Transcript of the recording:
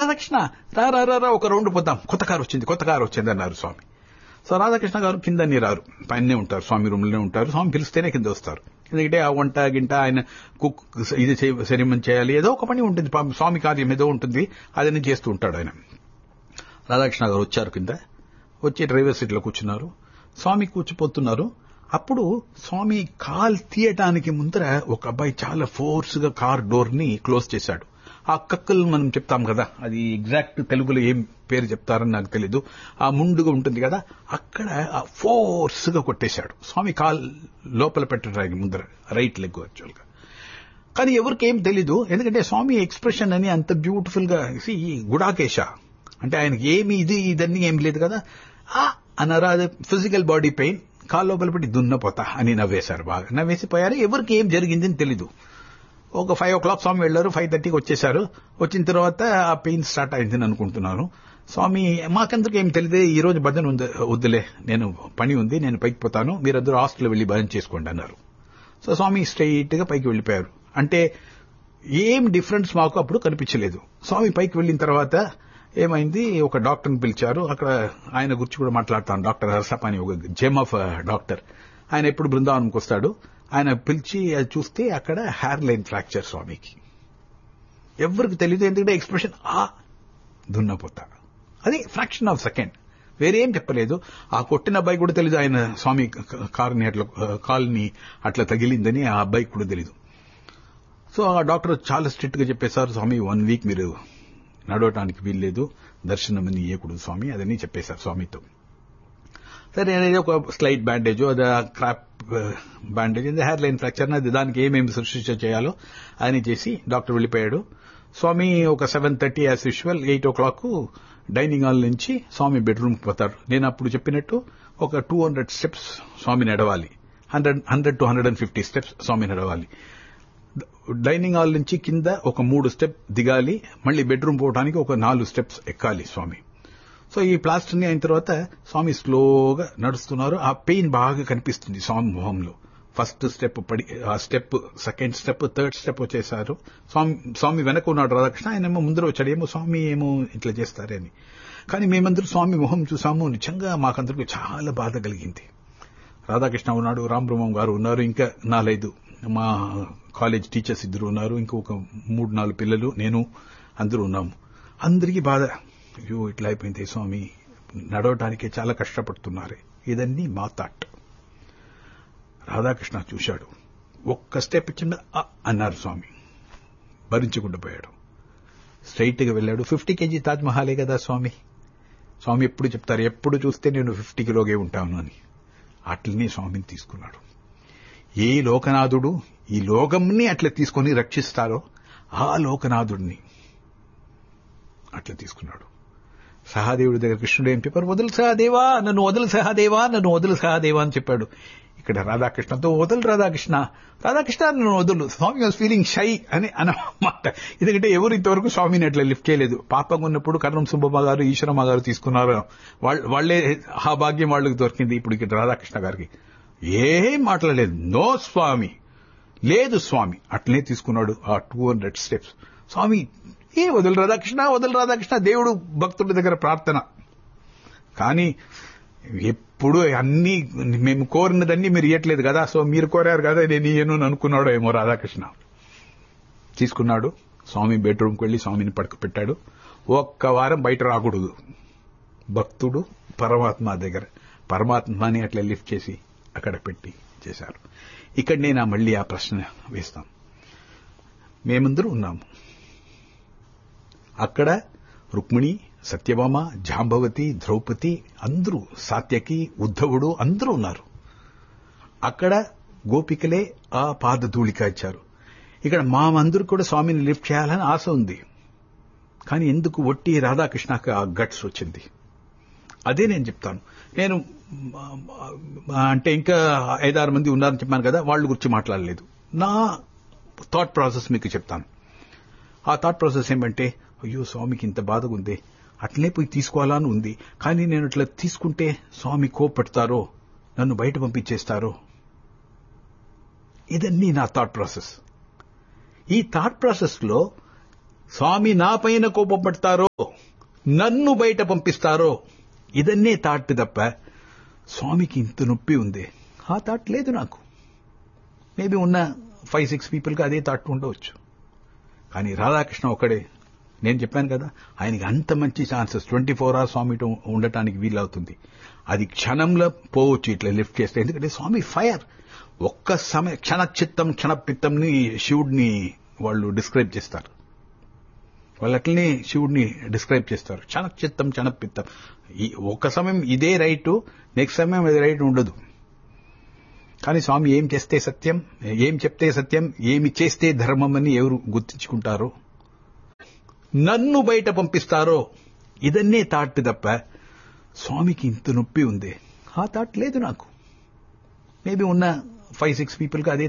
రాధాకృష్ణ రా రా రా రా ఒక రౌండ్ పోతాం కొత్త కారు వచ్చింది కొత్త కారు వచ్చింది అన్నారు స్వామి సో రాధాకృష్ణ గారు కిందనే రారు పైనే ఉంటారు స్వామి రూమ్లోనే ఉంటారు స్వామి పిలిస్తేనే కింద వస్తారు ఎందుకంటే ఆ వంట గింట ఆయన కుక్ ఇది సెరిమన్ చేయాలి ఏదో ఒక పని ఉంటుంది పాపం స్వామి కార్యం ఏదో ఉంటుంది అదన్నీ చేస్తూ ఉంటాడు ఆయన రాధాకృష్ణ గారు వచ్చారు కింద వచ్చి డ్రైవర్ సీట్లో కూర్చున్నారు స్వామి కూర్చిపోతున్నారు అప్పుడు స్వామి కాల్ తీయటానికి ముందర ఒక అబ్బాయి చాలా ఫోర్స్ గా కార్ డోర్ ని క్లోజ్ చేశాడు ఆ కక్కలు మనం చెప్తాం కదా అది ఎగ్జాక్ట్ తెలుగులో ఏం పేరు చెప్తారని నాకు తెలీదు ఆ ముందుగా ఉంటుంది కదా అక్కడ ఫోర్స్ గా కొట్టేశాడు స్వామి కాల్ లోపల పెట్టడానికి ముందర రైట్ లెగ్ యాక్చువల్ గా కానీ ఎవరికి ఏం తెలీదు ఎందుకంటే స్వామి ఎక్స్ప్రెషన్ అని అంత బ్యూటిఫుల్ గా ఈ గుడాకేశ అంటే ఆయనకి ఏమి ఇది ఇదన్నీ ఏం లేదు కదా ఆ అన్నారా అది ఫిజికల్ బాడీ పెయిన్ కాలు లోపల పెట్టి దున్నపోతా అని నవ్వేశారు బాగా నవ్వేసిపోయారు ఎవరికి ఏం జరిగిందని తెలీదు ఒక ఫైవ్ ఓ క్లాక్ స్వామి వెళ్లారు ఫైవ్ థర్టీకి వచ్చేసారు వచ్చిన తర్వాత ఆ పెయిన్ స్టార్ట్ అయిందని అనుకుంటున్నాను స్వామి మాకందరికి ఏం తెలియదు ఈ రోజు భజన ఉంది వద్దులే నేను పని ఉంది నేను పైకి పోతాను మీరందరూ హాస్టల్ వెళ్లి భజన చేసుకోండి అన్నారు సో స్వామి స్ట్రైట్ గా పైకి వెళ్లిపోయారు అంటే ఏం డిఫరెన్స్ మాకు అప్పుడు కనిపించలేదు స్వామి పైకి వెళ్లిన తర్వాత ఏమైంది ఒక డాక్టర్ని పిలిచారు అక్కడ ఆయన గురించి కూడా మాట్లాడతాను డాక్టర్ హర్షపాని ఒక జెమ్ ఆఫ్ డాక్టర్ ఆయన ఎప్పుడు బృందావనంకి వస్తాడు ఆయన పిలిచి అది చూస్తే అక్కడ హెయిర్ లైన్ ఫ్రాక్చర్ స్వామికి ఎవరికి తెలియదు ఎందుకంటే ఎక్స్ప్రెషన్ ఆ దున్నపోతా అది ఫ్రాక్షన్ ఆఫ్ సెకండ్ వేరేం చెప్పలేదు ఆ కొట్టిన అబ్బాయి కూడా తెలియదు ఆయన స్వామి కార్ని అట్లా కాల్ని అట్లా తగిలిందని ఆ అబ్బాయికి కూడా తెలీదు సో ఆ డాక్టర్ చాలా స్ట్రిక్ట్ గా చెప్పేశారు స్వామి వన్ వీక్ మీరు నడవటానికి వీల్లేదు దర్శనం అని ఇయ్యకూడదు స్వామి అదని చెప్పేశారు స్వామితో సరే అనేది ఒక స్లైట్ బ్యాండేజ్ అది crepe bandage hair line fracture అది దానికి ఏమేమి సృష్టించ చేయాలో అని చేసి డాక్టర్ వెళ్ళిపోయాడు స్వామి ఒక seven thirty as usual eight o'clock dining hall నుంచి స్వామి బెడ్రూమ్ పోతారు నేను అప్పుడు చెప్పినట్టు ఒక టూ హండ్రెడ్ స్టెప్స్ స్వామి నడవాలి hundred hundred to hundred and fifty steps Swami నడవాలి డైనింగ్ హాల్ నుంచి కింద ఒక మూడు స్టెప్ దిగాలి మళ్ళీ బెడ్రూమ్ పోవడానికి ఒక నాలుగు స్టెప్స్ ఎక్కాలి స్వామి సో ఈ ప్లాస్టర్ని అయిన తర్వాత స్వామి స్లోగా నడుస్తున్నారు ఆ పెయిన్ బాగా కనిపిస్తుంది స్వామి మొహంలో ఫస్ట్ స్టెప్ పడి ఆ step second step third step వచ్చేసారు స్వామి స్వామి వెనక ఉన్నాడు రాధాకృష్ణ ఆయన ఏమో ముందర వచ్చాడు ఏమో స్వామి ఏమో ఇట్లా చేస్తారని కానీ మేమందరూ స్వామి మొహం చూసాము నిజంగా మాకందరికి చాలా బాధ కలిగింది రాధాకృష్ణ ఉన్నాడు రామబ్రహ్మం గారు ఉన్నారు ఇంకా నాలుగైదు మా కాలేజ్ టీచర్స్ ఇద్దరు ఉన్నారు ఇంకొక మూడు నాలుగు పిల్లలు నేను అందరూ ఉన్నాము అందరికీ బాధ అయ్యో ఇట్లా అయిపోయింది స్వామి నడవటానికి చాలా కష్టపడుతున్నారే ఇదన్నీ మా థాట్ రాధాకృష్ణ చూశాడు ఒక్క స్టెప్ ఇచ్చిన అన్నారు స్వామి భరించకుండా పోయాడు స్ట్రైట్ గా వెళ్ళాడు ఫిఫ్టీ కేజీ తాజ్ మహాలే కదా స్వామి స్వామి ఎప్పుడు చెప్తారు ఎప్పుడు చూస్తే నేను ఫిఫ్టీ కిలోగే ఉంటాను అని అట్లనే స్వామిని తీసుకున్నాడు ఏ లోకనాథుడు ఈ లోకంని అట్లా తీసుకొని రక్షిస్తారో ఆ లోకనాథుడిని అట్లా తీసుకున్నాడు సహాదేవుడి దగ్గర కృష్ణుడు ఏం చెప్పారు వదులు సహాదేవా నన్ను వదులు సహాదేవా నన్ను వదులు సహాదేవా అని చెప్పాడు ఇక్కడ రాధాకృష్ణతో వదులు రాధాకృష్ణ రాధాకృష్ణ నన్ను వదులు స్వామి వాజ్ ఫీలింగ్ షై అని అన్నమాట ఎందుకంటే ఎవరు ఇంతవరకు స్వామిని అట్లా లిఫ్ట్ చేయలేదు పాపంగా ఉన్నప్పుడు కర్ణం సుబ్బమ్మ గారు ఈశ్వరమ్మ గారు తీసుకున్నారు వాళ్లే ఆ భాగ్యం వాళ్ళకి దొరికింది ఇప్పుడు ఇక్కడ రాధాకృష్ణ గారికి ఏం మాట్లాడలేదు నో స్వామి లేదు స్వామి అట్లనే తీసుకున్నాడు ఆ టూ హండ్రెడ్ స్టెప్స్ స్వామి ఏ వదులు రాధాకృష్ణ వదులు రాధాకృష్ణ దేవుడు భక్తుడి దగ్గర ప్రార్థన కానీ ఎప్పుడు అన్ని మేము కోరినదన్నీ మీరు ఇవ్వట్లేదు కదా సో మీరు కోరారు కదా నేను ఇయ్యను అనుకున్నాడు ఏమో రాధాకృష్ణ తీసుకున్నాడు స్వామి బెడ్రూమ్కి వెళ్లి స్వామిని పడుకోపెట్టాడు ఒక్క వారం బయట రాకూడదు భక్తుడు పరమాత్మ దగ్గర పరమాత్మని అట్లా లిఫ్ట్ చేసి అక్కడ పెట్టి చేశారు ఇక్కడ నేను మళ్ళీ ఆ ప్రశ్న వేస్తాం మేమందరూ ఉన్నాము అక్కడ రుక్మిణి సత్యభామ జాంబవతి ద్రౌపది అందరూ సాత్యకి ఉద్ధవుడు అందరూ ఉన్నారు అక్కడ గోపికలే ఆ పాదధూళిక ఇచ్చారు ఇక్కడ మామందరూ కూడా స్వామిని లిఫ్ట్ చేయాలని ఆశ ఉంది కానీ ఎందుకు ఒట్టి రాధాకృష్ణకు ఆ గట్స్ వచ్చింది అదే నేను చెప్తాను నేను అంటే ఇంకా ఐదారు మంది ఉన్నారని చెప్పాను కదా వాళ్ళ గురించి మాట్లాడలేదు నా థాట్ ప్రాసెస్ మీకు చెప్తాను ఆ థాట్ ప్రాసెస్ ఏమంటే అయ్యో స్వామికి ఇంత బాధగా ఉంది అట్లనే పోయి తీసుకోవాలని ఉంది కానీ నేను ఇట్లా తీసుకుంటే స్వామి కోపెడతారో నన్ను బయట పంపించేస్తారో ఇదన్నీ నా థాట్ ప్రాసెస్ ఈ థాట్ ప్రాసెస్ లో స్వామి నా పైన కోపపడతారో నన్ను బయట పంపిస్తారో ఇదన్నే థాట్ తప్ప స్వామికి ఇంత నొప్పి ఉంది ఆ థాట్ లేదు నాకు మేబీ ఉన్న ఫైవ్ సిక్స్ పీపుల్కి అదే థాట్ ఉండవచ్చు కానీ రాధాకృష్ణ ఒకడే నేను చెప్పాను కదా ఆయనకి అంత మంచి ఛాన్సెస్ ట్వంటీ ఫోర్ అవర్స్ స్వామితో ఉండటానికి వీలవుతుంది అది క్షణంలో పోవచ్చు ఇట్లా లిఫ్ట్ చేస్తే ఎందుకంటే స్వామి ఫైర్ ఒక్క సమయ క్షణ చిత్తం క్షణ పిత్తంని శివుడిని వాళ్ళు డిస్క్రైబ్ చేస్తారు వాళ్ళు అట్లనే శివుడిని డిస్క్రైబ్ చేస్తారు క్షణ చిత్తం క్షణ పిత్తం ఈ ఒక్క సమయం ఇదే రైట్ నెక్స్ట్ సమయం అది రైట్ ఉండదు కానీ స్వామి ఏం చేస్తే సత్యం ఏం చెప్తే సత్యం ఏమి చేస్తే ధర్మం అని ఎవరు గుర్తించుకుంటారో నన్ను బయట పంపిస్తారో ఇదన్నే థాట్ తప్ప స్వామికి ఇంత నొప్పి ఉంది ఆ థాట్ లేదు నాకు మేబీ ఉన్న ఫైవ్ సిక్స్ పీపుల్కి అదే